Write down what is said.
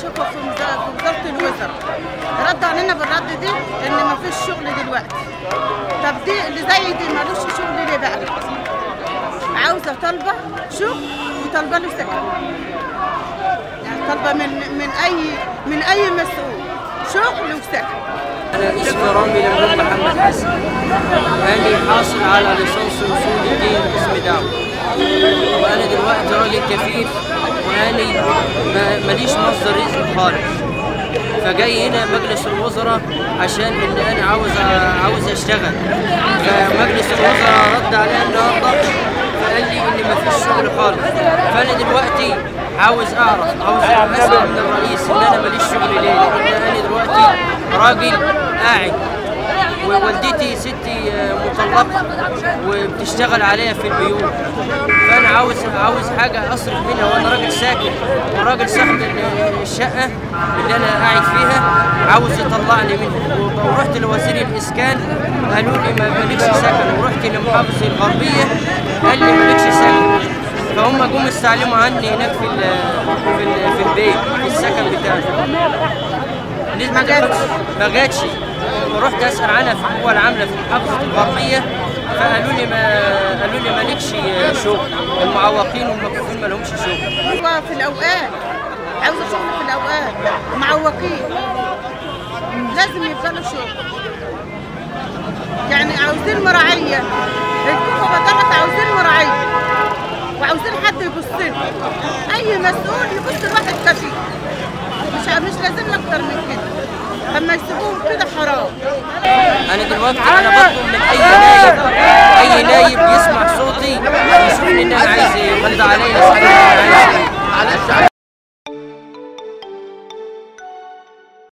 شكوى في وزا- في وزاره الوزراء رد علينا بالرد دي ان ما فيش شغل دلوقتي طب دي اللي زي دي مالوش شغل ليه بقى عاوزه طالبه شغل وطالبه له سكن يعني طالبه من من اي من اي مسؤول شغل وسكن أنا اسمي رامي لمدن محمد حسن أنا حاصل على ليسانس أصول الدين قسم دعوة وأنا دلوقتي راجل كفيف وأنا ما- ماليش مصدر رزق خالص فجاي هنا مجلس الوزراء عشان إن أنا عاوز عاوز أشتغل فمجلس الوزراء رد عليا النهارده فقال لي إن مفيش شغل خالص فأنا دلوقتي عاوز أعرف عاوز أسأل من الرئيس إن أنا ماليش شغل ليه لأن أنا دلوقتي راجل قاعد ووالدتي ستي آه، مطلقه وبتشتغل عليها في البيوت فانا عاوز عاوز حاجه اصرف منها وانا راجل ساكن وراجل صاحب ال- الشقه اللي انا قاعد فيها عاوز يطلعني منها ورحت لوزير الاسكان قالوا لي ما مالكش سكن ورحت لمحافظ الغربيه قال لي مالكش سكن فهم جم استعلموا عني هناك في ال في, ال في البيت في السكن بتاعي ما جاتش ما جاتش ورحت اسال عنها في القوى العامله في محافظه الغربيه فقالوا لي ما قالوا لي مالكش شغل المعوقين والمكفوفين ما لهمش شغل هو في الاوقات عاوزه شغل في الاوقات معوقين لازم يبقى له شغل يعني عاوزين مراعيه الكوفه بدلت عاوزين مراعيه وعاوزين حد يبص له اي مسؤول يبص لواحد كفيف مش مش لازم له اكتر من كده اما يسيبوهم كده حرام انا دلوقتي انا بطلب من اي نايب اي نايب يسمع صوتي يشوفني ان انا عايز يرد عليا